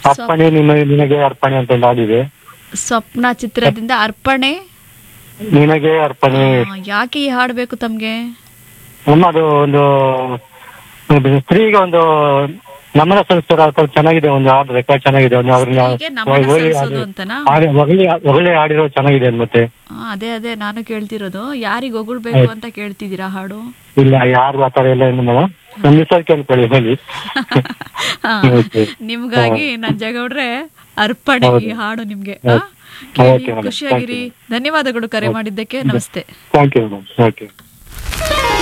ಅರ್ಪಣೆ ನಿಮಗೆ ನಿನಗೆ ಅರ್ಪಣೆ ಅಂತ ಒಂದು ಹಾಡಿದೆ ಸ್ವಪ್ನ ಚಿತ್ರದಿಂದ ಅರ್ಪಣೆ ನಿನಗೆ ಅರ್ಪಣೆ ಆ, ಯಾಕೆ ಈ ಹಾಡ್ಬೇಕು ತಮ್ಗೆ ನಮ್ಮದು ಒಂದು ಒಂದು ಸ್ತ್ರೀಗೆ ಒಂದು ನಮನ ಸಲ್ಲಿಸೋದು ಸ್ವಲ್ಪ ಚೆನ್ನಾಗಿದೆ ಒಂದು ಹಾಡು ರೆಕಾರ್ಡ್ ಚೆನ್ನಾಗಿದೆ ಒಂದು ಅವ್ರನ್ನ ಹೀಗೆ ನಮನ ಒಳ್ಳೆ ಸಲ್ಲಿಸೋದು ಅಂತನಾ ಹಾಡು- ಒಳ್ಳೆ ಒಳ್ಳೆ ಹಾಡಿರೋ ಚೆನ್ನಾಗಿದೆ ಮತ್ತೆ ಆ, ಅದೇ ಅದೇ ನಾನು ಕೇಳ್ತಿರೋದು ಯಾರಿಗ್ ಹೊಗಳ್ಬೇಕು ಅಂತ ಕೇಳ್ತಿದ್ದೀರಾ ಹಾಡು ಇಲ್ಲ ಯಾರು ಆ ಥರ ಎಲ್ಲ ಏನು ಮೇಡಮ್ ನಂಬಿಸೋಕೆ ಅನ್ಕೊಳ್ಳಿ ಹೇಳಿ ಆ, Okay. ನಿಮ್ಗಾಗಿ ನಂಜೇಗೌಡ್ರೆ ಅರ್ಪಣೆ ಈ ಹಾಡು ನಿಮ್ಗೆ ಆ? Okay, ಕೇಳಿ madam. ಖುಷಿಯಾಗಿರಿ ಧನ್ಯವಾದಗಳು ಕರೆ ಮಾಡಿದ್ದಕ್ಕೆ ನಮಸ್ತೆ ಥ್ಯಾಂಕ್ ಯು ಮೇಡಮ್ ಓಕೆ